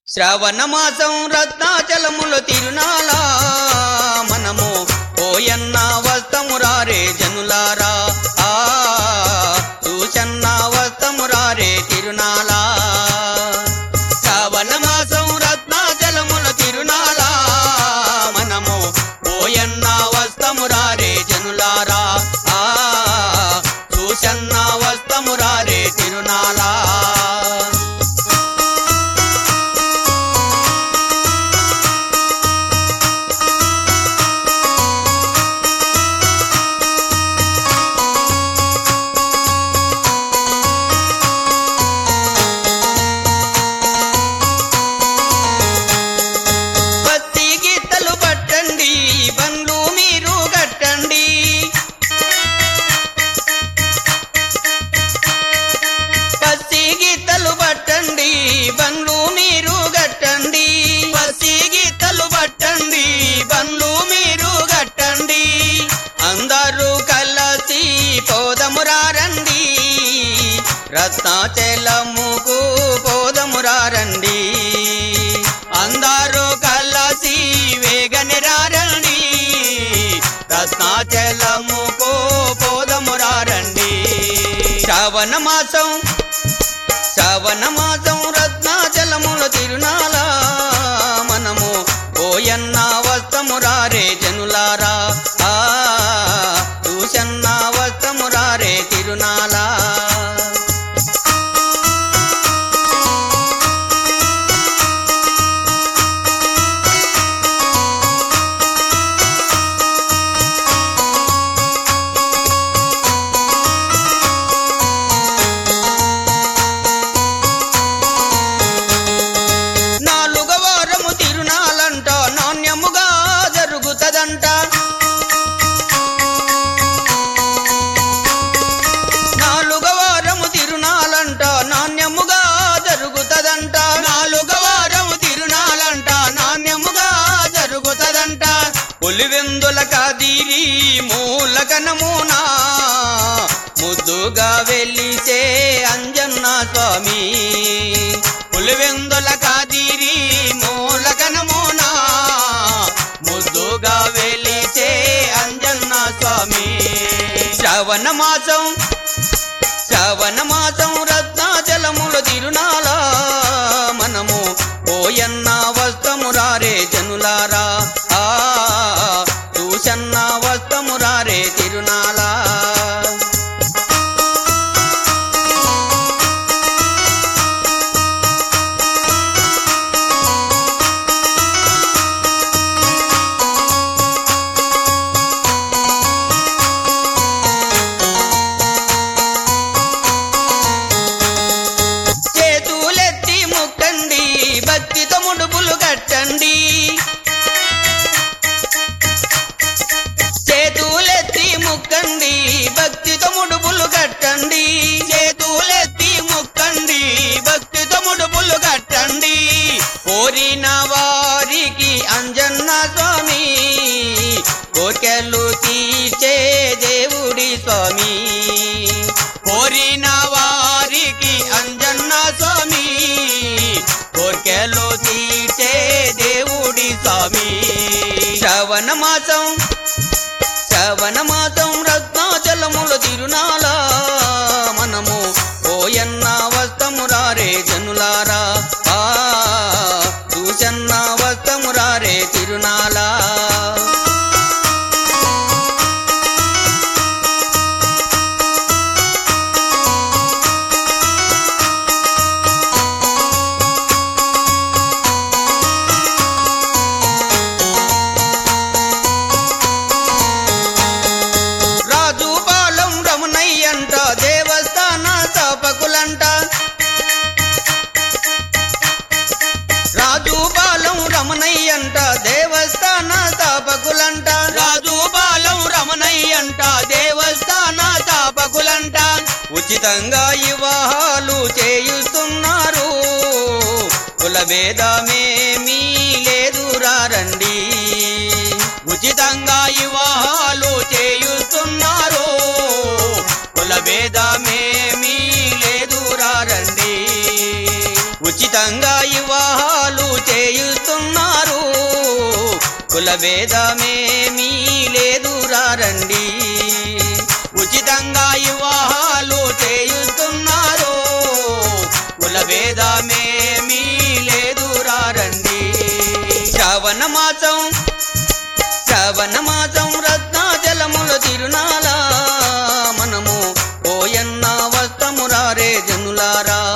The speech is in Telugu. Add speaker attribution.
Speaker 1: శ్రావణ మాసం రత్నాచలముల తిరునాళ మనము ఓయన్న వస్తమురారే జనులారా ఆ చూచన్న వస్తమురారే తిరునాళ శ్రావణ మాసం రత్నాచలముల తిరునాళ మనము ఓయన్న వస్తమురారే జనులారా ఆ చూచన్న వస్తమురారే తిరునాళ పత్తి గీతలు పట్టండి బండ్లు మీరు కట్టండి పత్తి గీతలు పట్టండి బండ్లు మీరు కట్టండి పత్తి గీతలు పట్టండి బండ్లు మీరు కట్టండి అందరూ కలసి పోదమురారండి రత్నాచలముకు పోదమురారండి అందరూ కలసి వేగని రారండి రత్నాచలముకు పోదమురారండి శ్రావణ మాసం శ్రావణ మాసం రత్నాచలముల తిరునాళ మనము ఓయన్న వస్తమురారే జనులారా ఆ చూసన్న వస్తమురారే తిరునాళ నాలుగవ వారము తిరునాలంట నాణ్యముగా జరుగుతదంట నాలుగవ వారము తిరునాలంట నాణ్యముగా జరుగుతదంట నాలుగవ వారము తిరునాలంట నాణ్యముగా జరుగుతదంట పులివెందుల కాదిరి మూలకనమునా ముద్దుగా వెలిసే అంజన్న స్వామి పులివెందుల కాదిరి మూలకనమునా ముద్దుగా వెలిసే అంజన్న స్వామి శ్రవణ మాసం శ్రవణ మాసం రత్నాచలముల తిరునాళ మనము ఓయన్న వస్తమురారే జనులారా ఆ చూసన్న వస్తమురారే తిరునాళ చేతులెత్తి ముక్కండి భక్తితో ముడుపులు కట్టండి చేతులెత్తి ముక్కండి భక్తితో ముడుపులు కట్టండి చేతులెత్తి ముక్కండి భక్తితో ముడుపులు కట్టండి కోరిన వారికి అంజన్న స్వామి కోర్కెలు తీర్చే దేవుడి స్వామి కోరిన వారికి అంజన్న స్వామి కోర్కెలు తీర్చే దేవుడి స్వామి శ్రవణ మాసం శ్రవణ మాసం రత్నాచలముల తిరునాళ మనము ఓయన్న వస్తమురారే జనులారా ఆ చూసన్న వస్తమురారే తిరునాళ రాజు బాలం రమణయ్యంట దేవస్థాన స్థాపకులంట రాజు బాలం రమణయ్యంట దేవస్థాన స్థాపకులంట రాజు బాలం రమణయ్యంట దేవస్థాన స్థాపకులంట ఉచితంగా వివాహాలు చేయుస్తున్నారు కుల భేదమేమీ లేదురా రండి ఉచితంగా వివాహాలు చేయుస్తున్నారు కుల భేదమేమీ లేదురా రండి ఉచితంగా వివాహాలు కులభేదమేమీ లేదు రండి ఉచితంగా వివాహాలు చేయుస్తున్నారు కులభేదమేమీ లేదు రండి శ్రవణ మాసం శ్రవణ మాసం రత్నాచలముల తిరునాల మనము ఓయన్న వస్తమురారే జనులారా